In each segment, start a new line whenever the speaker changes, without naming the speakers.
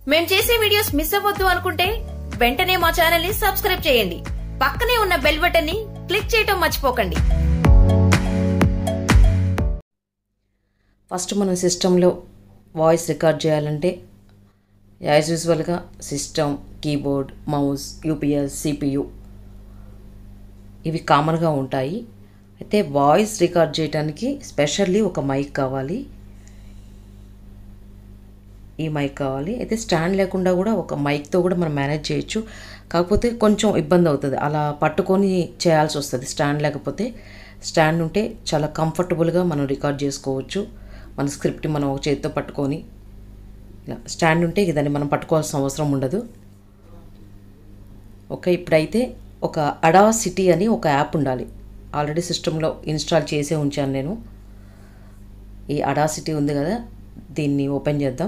మేం చేసే videos miss అవ్వద్దు అనుకుంటే వెంటనే మా ఛానల్ ని సబ్స్క్రైబ్ చేయండి పక్కనే ఉన్న బెల్ బటన్ ని క్లిక్ చేయటం మర్చిపోకండి
ఫస్ట్ మనం సిస్టంలో వాయిస్ రికార్డ్ చేయాలంటే యాజ్ యూజువల్గా system keyboard mouse UPS CPU ఇవి కామన్గా ఉంటాయి అయితే వాయిస్ రికార్డ్ చేయడానికి స్పెషల్లీ ఒక మైక్ కావాలి ఈ మైక్ కావాలి అయితే స్టాండ్ లేకుండా కూడా ఒక మైక్తో కూడా మనం మేనేజ్ చేయొచ్చు కాకపోతే కొంచెం ఇబ్బంది అవుతుంది అలా పట్టుకొని చేయాల్సి వస్తుంది స్టాండ్ లేకపోతే స్టాండ్ ఉంటే చాలా కంఫర్టబుల్గా మనం రికార్డ్ చేసుకోవచ్చు మన స్క్రిప్ట్ మనం ఒక చేతితో పట్టుకొని ఇలా స్టాండ్ ఉంటే ఇక దాన్ని మనం పట్టుకోవాల్సిన అవసరం ఉండదు ఓకే ఇప్పుడైతే ఒక అడా సిటీ అని ఒక యాప్ ఉండాలి ఆల్రెడీ సిస్టంలో ఇన్స్టాల్ చేసే ఉంచాను నేను ఈ అడా సిటీ ఉంది కదా దీన్ని ఓపెన్ చేద్దాం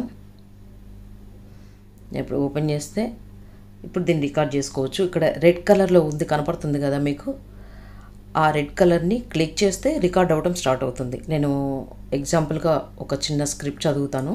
ఇప్పుడు ఓపెన్ చేస్తే ఇప్పుడు దీన్ని రికార్డ్ చేసుకోవచ్చు ఇక్కడ రెడ్ కలర్లో ఉంది కనపడుతుంది కదా మీకు ఆ రెడ్ కలర్ని క్లిక్ చేస్తే రికార్డ్ అవ్వడం స్టార్ట్ అవుతుంది నేను ఎగ్జాంపుల్గా ఒక చిన్న స్క్రిప్ట్ చదువుతాను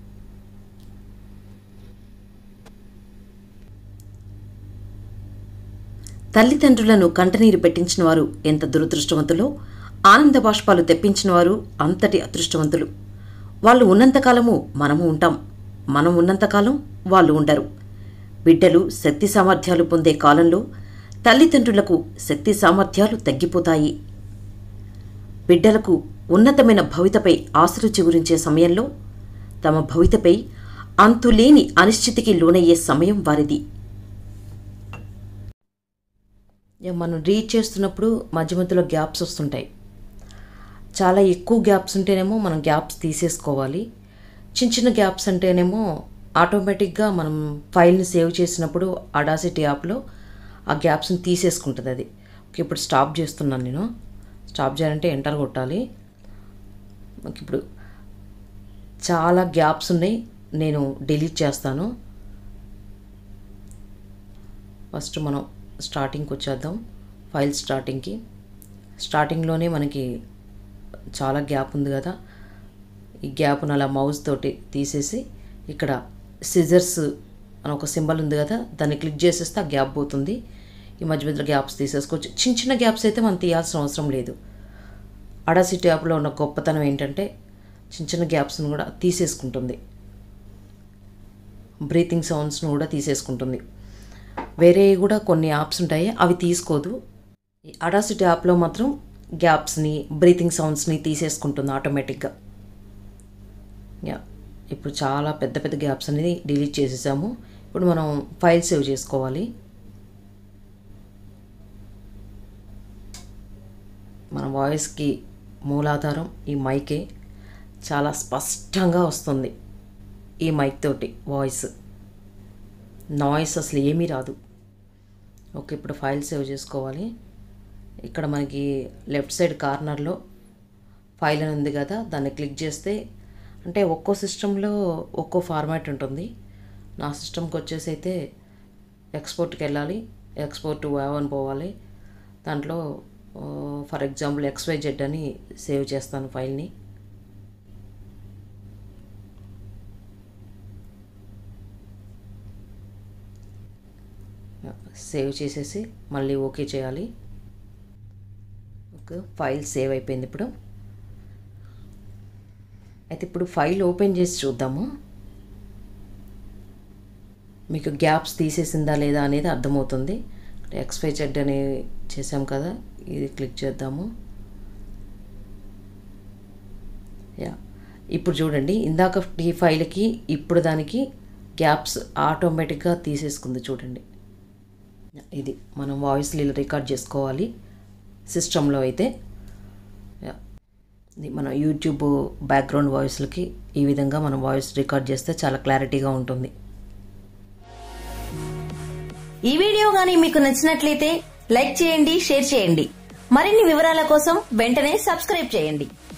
తల్లిదండ్రులను కంటనీరు పెట్టించిన వారు ఎంత దురదృష్టవంతులో ఆనంద బాష్పాలు తెప్పించిన వారు అంతటి అదృష్టవంతులు వాళ్ళు ఉన్నంతకాలము మనము ఉంటాం మనం ఉన్నంతకాలం వాళ్ళు ఉండరు బిడ్డలు శక్తి సామర్థ్యాలు పొందే కాలంలో తల్లిదండ్రులకు శక్తి సామర్థ్యాలు తగ్గిపోతాయి బిడ్డలకు ఉన్నతమైన భవితపై ఆశలు చిగురించే సమయంలో తమ భవితపై అంతులేని అనిశ్చితికి లోనయ్యే సమయం వారిది మనం రీడ్ చేస్తున్నప్పుడు మధ్య మధ్యలో గ్యాప్స్ వస్తుంటాయి చాలా ఎక్కువ గ్యాప్స్ ఉంటేనేమో మనం గ్యాప్స్ తీసేసుకోవాలి చిన్న చిన్న గ్యాప్స్ అంటేనేమో ఆటోమేటిక్గా మనం ఫైల్ని సేవ్ చేసినప్పుడు అడాసిటీ యాప్లో ఆ గ్యాప్స్ని తీసేసుకుంటుంది అది ఓకే ఇప్పుడు స్టాప్ చేస్తున్నాను నేను స్టాప్ చేయాలంటే ఎంటర్ కొట్టాలి ఓకే ఇప్పుడు చాలా గ్యాప్స్ ఉన్నాయి నేను డిలీట్ చేస్తాను ఫస్ట్ మనం స్టార్టింగ్కి వచ్చేద్దాం ఫైల్ స్టార్టింగ్కి స్టార్టింగ్లోనే మనకి చాలా గ్యాప్ ఉంది కదా ఈ గ్యాప్ను అలా మౌస్ తోటి తీసేసి ఇక్కడ సిజర్స్ అని ఒక సింబల్ ఉంది కదా దాన్ని క్లిక్ చేసేస్తే ఆ గ్యాప్ పోతుంది ఈ మధ్య మధ్యలో గ్యాప్స్ తీసేసుకోవచ్చు చిన్న చిన్న గ్యాప్స్ అయితే మనం తీయాల్సిన అవసరం లేదు అడాసిటీ యాప్లో ఉన్న గొప్పతనం ఏంటంటే చిన్న చిన్న గ్యాప్స్ను కూడా తీసేసుకుంటుంది బ్రీతింగ్ సౌండ్స్ను కూడా తీసేసుకుంటుంది వేరే కూడా కొన్ని యాప్స్ ఉంటాయి అవి తీసుకోదు ఈ అడాసిటీ యాప్లో మాత్రం గ్యాప్స్ని బ్రీతింగ్ సౌండ్స్ని తీసేసుకుంటుంది ఆటోమేటిక్గా యా ఇప్పుడు చాలా పెద్ద పెద్ద గ్యాప్స్ అనేది డిలీట్ చేసేసాము ఇప్పుడు మనం ఫైల్ సేవ్ చేసుకోవాలి మన వాయిస్కి మూలాధారం ఈ మైకే చాలా స్పష్టంగా వస్తుంది ఈ మైక్ తోటి వాయిస్ నాయిస్ అసలు ఏమీ రాదు ఓకే ఇప్పుడు ఫైల్ సేవ్ చేసుకోవాలి ఇక్కడ మనకి లెఫ్ట్ సైడ్ కార్నర్లో ఫైల్ అని ఉంది కదా దాన్ని క్లిక్ చేస్తే అంటే ఒక్కో సిస్టంలో ఒక్కో ఫార్మాట్ ఉంటుంది నా సిస్టమ్కి వచ్చేసి అయితే ఎక్స్పోర్ట్కి వెళ్ళాలి ఎక్స్పోర్ట్ అని పోవాలి దాంట్లో ఫర్ ఎగ్జాంపుల్ ఎక్స్వై జెడ్ అని సేవ్ చేస్తాను ఫైల్ని సేవ్ చేసేసి మళ్ళీ ఓకే చేయాలి ఓకే ఫైల్ సేవ్ అయిపోయింది ఇప్పుడు అయితే ఇప్పుడు ఫైల్ ఓపెన్ చేసి చూద్దాము మీకు గ్యాప్స్ తీసేసిందా లేదా అనేది అర్థమవుతుంది ఎక్స్పై చెడ్ అని చేసాం కదా ఇది క్లిక్ చేద్దాము యా ఇప్పుడు చూడండి ఇందాక ఈ ఫైల్కి ఇప్పుడు దానికి గ్యాప్స్ ఆటోమేటిక్గా తీసేసుకుంది చూడండి ఇది మనం వాయిస్లు రికార్డ్ చేసుకోవాలి సిస్టంలో అయితే ఇది మన యూట్యూబ్ బ్యాక్గ్రౌండ్ వాయిస్లకి ఈ విధంగా మనం వాయిస్ రికార్డ్ చేస్తే చాలా క్లారిటీగా ఉంటుంది
ఈ వీడియో గానీ మీకు నచ్చినట్లయితే లైక్ చేయండి షేర్ చేయండి మరిన్ని వివరాల కోసం వెంటనే సబ్స్క్రైబ్ చేయండి